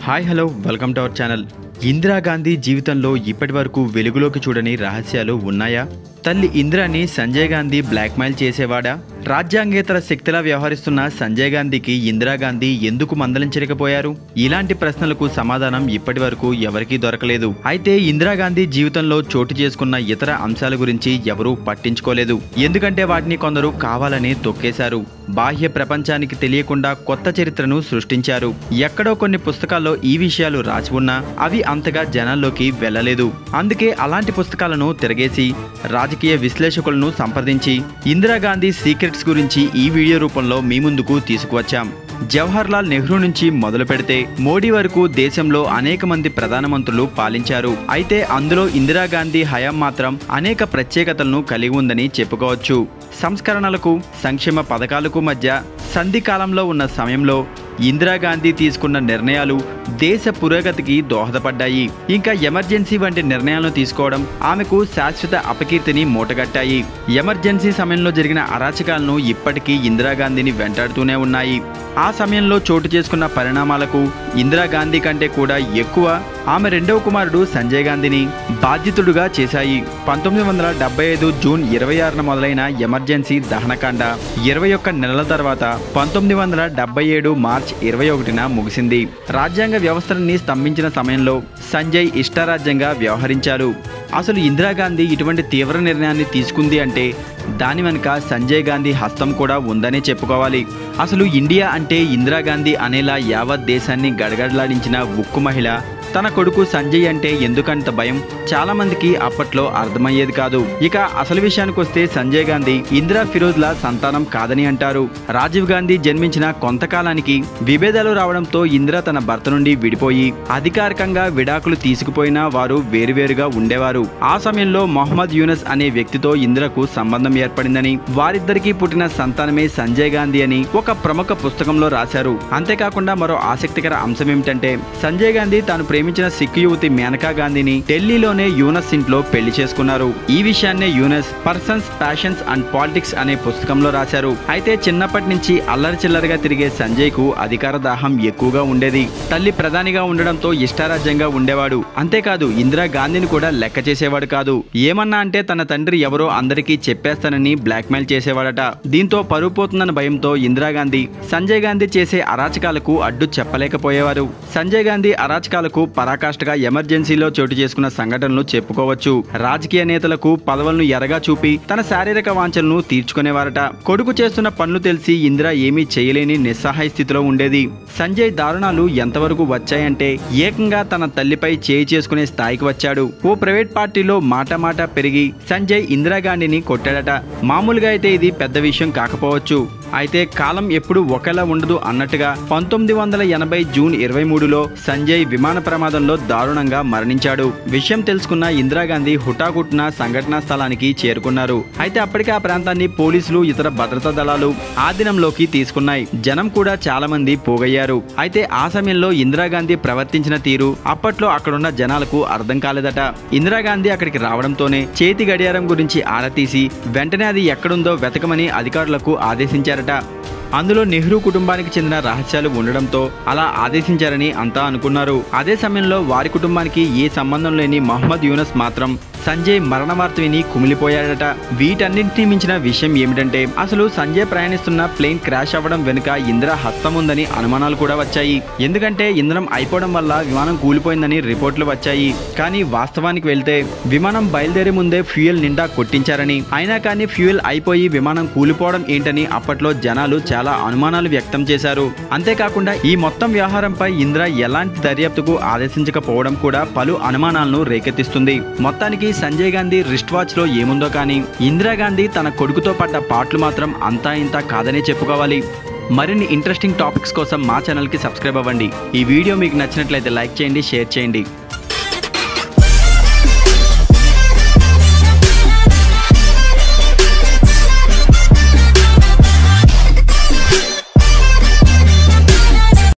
hi hello welcome to our channel Indira Gandhi జీవితంలో ఇప్పటి వరకు వెలుగులోకి చూడని రహస్యాలు ఉన్నాయా తల్లి ఇందిరాని సంజయ్ గాంధీ బ్లాక్మెయిల్ చేసేవాడా రాజ్యాంగేతర శక్తిలా వ్యవహరిస్తున్న సంజయ్ గాంధీకి ఇందిరాగాంధీ ఎందుకు మందలించలేకపోయారు ఇలాంటి ప్రశ్నలకు సమాధానం ఇప్పటి వరకు ఎవరికీ దొరకలేదు అయితే ఇందిరాగాంధీ జీవితంలో చోటు చేసుకున్న ఇతర అంశాల గురించి ఎవరూ పట్టించుకోలేదు ఎందుకంటే వాటిని కొందరు కావాలని తొక్కేశారు బాహ్య ప్రపంచానికి తెలియకుండా కొత్త చరిత్రను సృష్టించారు ఎక్కడో కొన్ని పుస్తకాల్లో ఈ విషయాలు రాసి ఉన్నా అవి అంతగా జనాల్లోకి వెళ్ళలేదు అందుకే అలాంటి పుస్తకాలను తిరగేసి రాజకీయ విశ్లేషకులను సంప్రదించి ఇందిరాగాంధీ సీక్రెట్స్ గురించి ఈ వీడియో రూపంలో మీ ముందుకు తీసుకువచ్చాం జవహర్ లాల్ నెహ్రూ నుంచి మొదలు పెడితే మోడీ వరకు దేశంలో అనేక మంది ప్రధానమంత్రులు పాలించారు అయితే అందులో ఇందిరాగాంధీ హయాం మాత్రం అనేక ప్రత్యేకతలను కలిగి ఉందని చెప్పుకోవచ్చు సంస్కరణలకు సంక్షేమ పథకాలకు మధ్య సంధి కాలంలో ఉన్న సమయంలో ఇందిరాగాంధీ తీసుకున్న నిర్ణయాలు దేశ పురోగతికి దోహదపడ్డాయి ఇంకా ఎమర్జెన్సీ వంటి నిర్ణయాలను తీసుకోవడం ఆమెకు శాశ్వత అపకీర్తిని మూటగట్టాయి ఎమర్జెన్సీ సమయంలో జరిగిన అరాచకాలను ఇప్పటికీ ఇందిరాగాంధీని వెంటాడుతూనే ఉన్నాయి ఆ సమయంలో చోటు చేసుకున్న పరిణామాలకు ఇందిరాగాంధీ కంటే కూడా ఎక్కువ ఆమె రెండవ కుమారుడు సంజయ్ గాంధీని బాధ్యతుడుగా చేశాయి పంతొమ్మిది వందల డెబ్బై ఐదు జూన్ ఇరవై ఆరున మొదలైన ఎమర్జెన్సీ దహనకాండ ఇరవై ఒక్క నెలల తర్వాత పంతొమ్మిది వందల డెబ్బై ఏడు మార్చ్ ఇరవై ఒకటిన ముగిసింది రాజ్యాంగ వ్యవస్థలని స్తంభించిన సమయంలో సంజయ్ ఇష్టారాజ్యంగా వ్యవహరించారు అసలు ఇందిరాగాంధీ ఇటువంటి తీవ్ర నిర్ణయాన్ని తీసుకుంది అంటే దాని వెనుక సంజయ్ గాంధీ హస్తం కూడా ఉందనే చెప్పుకోవాలి అసలు ఇండియా అంటే ఇందిరాగాంధీ అనేలా యావత్ దేశాన్ని గడగడలాడించిన ఉక్కు మహిళ తన కొడుకు సంజయ్ అంటే ఎందుకంత భయం చాలా మందికి అప్పట్లో అర్థమయ్యేది కాదు ఇక అసలు విషయానికి వస్తే సంజయ్ గాంధీ ఇందిరా ఫిరోజ్ల సంతానం కాదని అంటారు రాజీవ్ గాంధీ జన్మించిన కొంతకాలానికి విభేదాలు రావడంతో ఇందిరా తన భర్త నుండి విడిపోయి అధికారికంగా విడాకులు తీసుకుపోయినా వారు వేరువేరుగా ఉండేవారు ఆ సమయంలో మొహమ్మద్ యూనస్ అనే వ్యక్తితో ఇందిరకు సంబంధం ఏర్పడిందని వారిద్దరికీ పుట్టిన సంతానమే సంజయ్ గాంధీ అని ఒక ప్రముఖ పుస్తకంలో రాశారు అంతేకాకుండా మరో ఆసక్తికర అంశం ఏమిటంటే సంజయ్ గాంధీ తాను ప్రేమించిన సిక్కు యువతి మేనకా గాంధీని ఢిల్లీలోనే యూనస్ ఇంట్లో పెళ్లి చేసుకున్నారు ఈ విషయాన్నే Yunus persons passions and politics అనే పుస్తకంలో రాశారు అయితే చిన్నప్పటి నుంచి అల్లరి చిల్లరగా తిరిగే సంజయ్ కు అధికార దాహం ఎక్కువగా ఉండేది తల్లి ప్రధానిగా ఉండడంతో ఇష్టారాజ్యంగా ఉండేవాడు అంతేకాదు ఇందిరా గాంధీని కూడా లెక్క చేసేవాడు కాదు ఏమన్నా అంటే తన తండ్రి ఎవరో అందరికీ చెప్పేస్తానని బ్లాక్మెయిల్ చేసేవాడట దీంతో పరువు పోతుందన్న భయంతో ఇందిరాగాంధీ సంజయ్ గాంధీ చేసే అరాచకాలకు అడ్డు చెప్పలేకపోయేవారు సంజయ్ గాంధీ అరాచకాలకు పరాకాష్ఠగా ఎమర్జెన్సీలో చోటు చేసుకున్న సంఘటనలు చెప్పుకోవచ్చు రాజకీయ నేతలకు పదవులను ఎరగా చూపి తన శారీరక వాంఛలను తీర్చుకునేవారట కొడుకు చేస్తున్న పనులు తెలిసి ఇందిర ఏమీ చేయలేని నిస్సహాయ స్థితిలో ఉండేది సంజయ్ దారుణాలు ఎంతవరకు వచ్చాయంటే ఏకంగా తన తల్లిపై చేయి చేసుకునే స్థాయికి వచ్చాడు ఓ ప్రైవేట్ పార్టీలో మాట మాట పెరిగి సంజయ్ ఇందిరాగాంధీని కొట్టాడట మామూలుగా అయితే ఇది పెద్ద విషయం కాకపోవచ్చు అయితే కాలం ఎప్పుడు ఒకేలా ఉండదు అన్నట్టుగా పంతొమ్మిది వందల ఎనభై జూన్ ఇరవై మూడులో సంజయ్ విమాన ప్రమాదంలో దారుణంగా మరణించాడు విషయం తెలుసుకున్న ఇందిరాగాంధీ హుటాహుట్న సంఘటనా స్థలానికి చేరుకున్నారు అయితే అప్పటికే ఆ ప్రాంతాన్ని పోలీసులు ఇతర భద్రతా దళాలు ఆధీనంలోకి తీసుకున్నాయి జనం కూడా చాలా మంది పోగయ్యారు అయితే ఆ సమయంలో ఇందిరాగాంధీ ప్రవర్తించిన తీరు అప్పట్లో అక్కడున్న జనాలకు అర్థం కాలేదట ఇందిరాగాంధీ అక్కడికి రావడంతోనే చేతి గడియారం గురించి ఆరా తీసి వెంటనే అది ఎక్కడుందో వెతకమని అధికారులకు ఆదేశించారట అందులో నెహ్రూ కుటుంబానికి చెందిన రహస్యాలు ఉండడంతో అలా ఆదేశించారని అంతా అనుకున్నారు అదే సమయంలో వారి కుటుంబానికి ఏ సంబంధం లేని మహమ్మద్ యూనస్ మాత్రం సంజయ్ మరణ వార్త విని కుమిలిపోయాడట వీటన్నింటినీ మించిన విషయం ఏమిటంటే అసలు సంజయ్ ప్రయాణిస్తున్న ప్లేన్ క్రాష్ అవ్వడం వెనుక ఇందిరా హస్తం ఉందని అనుమానాలు కూడా వచ్చాయి ఎందుకంటే ఇంధనం అయిపోవడం వల్ల విమానం కూలిపోయిందని రిపోర్ట్లు వచ్చాయి కానీ వాస్తవానికి వెళ్తే విమానం బయలుదేరే ముందే ఫ్యూయల్ నిండా కొట్టించారని అయినా కానీ ఫ్యూయల్ అయిపోయి విమానం కూలిపోవడం ఏంటని అప్పట్లో జనాలు చాలా అనుమానాలు వ్యక్తం చేశారు అంతేకాకుండా ఈ మొత్తం వ్యవహారంపై ఇందిరా ఎలాంటి దర్యాప్తుకు ఆదేశించకపోవడం కూడా పలు అనుమానాలను రేకెత్తిస్తుంది మొత్తానికి సంజయ్ గాంధీ రిస్ట్ వాచ్ లో ఏముందో కానీ ఇందిరాగాంధీ తన కొడుకుతో పడ్డ పాటలు మాత్రం అంతా ఇంత కాదనే చెప్పుకోవాలి మరిన్ని ఇంట్రెస్టింగ్ టాపిక్స్ కోసం మా ఛానల్కి సబ్స్క్రైబ్ అవ్వండి ఈ వీడియో మీకు నచ్చినట్లయితే లైక్ చేయండి షేర్ చేయండి